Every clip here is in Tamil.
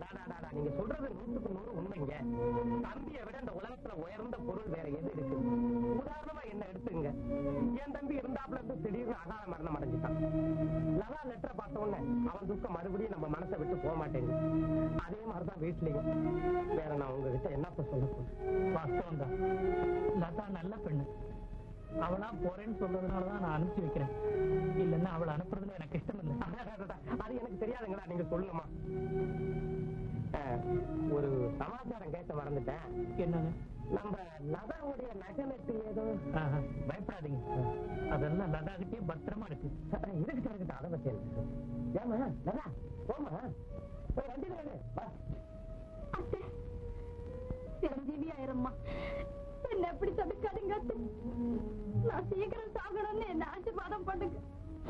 அடாடாடா, நீங்க சொல்றது நூற்றுக்கு நூறு உண்மைங்க தம்பியை விட இந்த உலகத்துல உயர்ந்த பொருள் வேற எது இருக்கு உதாரணமா என்ன எடுத்துங்க என் தம்பி இருந்தாப்புல இருந்து திடீர்னு அகால மரணம் அடைஞ்சிட்டான் லதா லெட்டரை பார்த்த உடனே அவன் துக்கம் மறுபடியும் நம்ம மனசை விட்டு போக மாட்டேங்குது அதே மாதிரிதான் வீட்லயும் வேற நான் உங்ககிட்ட என்னப்ப சொல்ல போறேன் வாஸ்தவம் தான் லதா நல்ல பெண்ணு அவளா போறேன்னு சொல்றதுனாலதான் நான் அனுப்பிச்சு வைக்கிறேன் இல்லன்னா அவளை அனுப்புறதுல எனக்கு இஷ்டம் இல்லை அடாடாடா, அது எனக்கு தெரியாதுங்களா நீங்க சொல்லுங்கம்மா அஹ், ஒரு சமாச்சாரம் கேட்க மறந்துட்டேன் என்னங்க நம்ம லதாவுடைய நகை நட்டு ஏதோ ஆஹா, பயப்படாதீங்க அதெல்லாம் லதா கிட்டே பத்திரமா இருக்கு இருக்கட்டும் இருக்கட்டும் அதை பத்தி எனக்கு ஏமா லதா போமா போய் வண்டி வேணு வா அத்தை சிரஞ்சீவி ஆயிரம்மா என்ன எப்படி தடுக்காதீங்க அத்தை நான் சீக்கிரம் சாகணும்னு என்ன ஆசீர்வாதம் பண்ணுங்க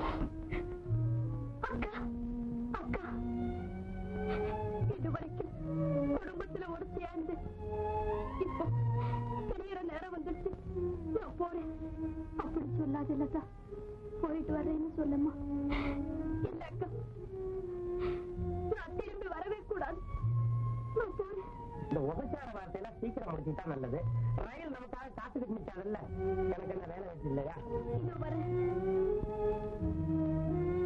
அக்கா அக்கா இதுவரைக்கும் குடும்பத்துல ஒரு சேர்ந்து இப்போ தெரியற நேரம் வந்துருச்சு நான் போறேன் அப்படி சொல்லாத லதா போயிட்டு வரேன்னு சொல்லுமா இல்ல அக்கா நான் திரும்பி வரவே கூடாது நான் போறேன் இந்த உபச்சார வார்த்தையெல்லாம் சீக்கிரம் முடிச்சுட்டா நல்லது ரயில் நமக்காக காத்துக்கிட்டு நிக்காதுல்ல எனக்கு என்ன வேலை வச்சு இல்லையா இதோ வரேன்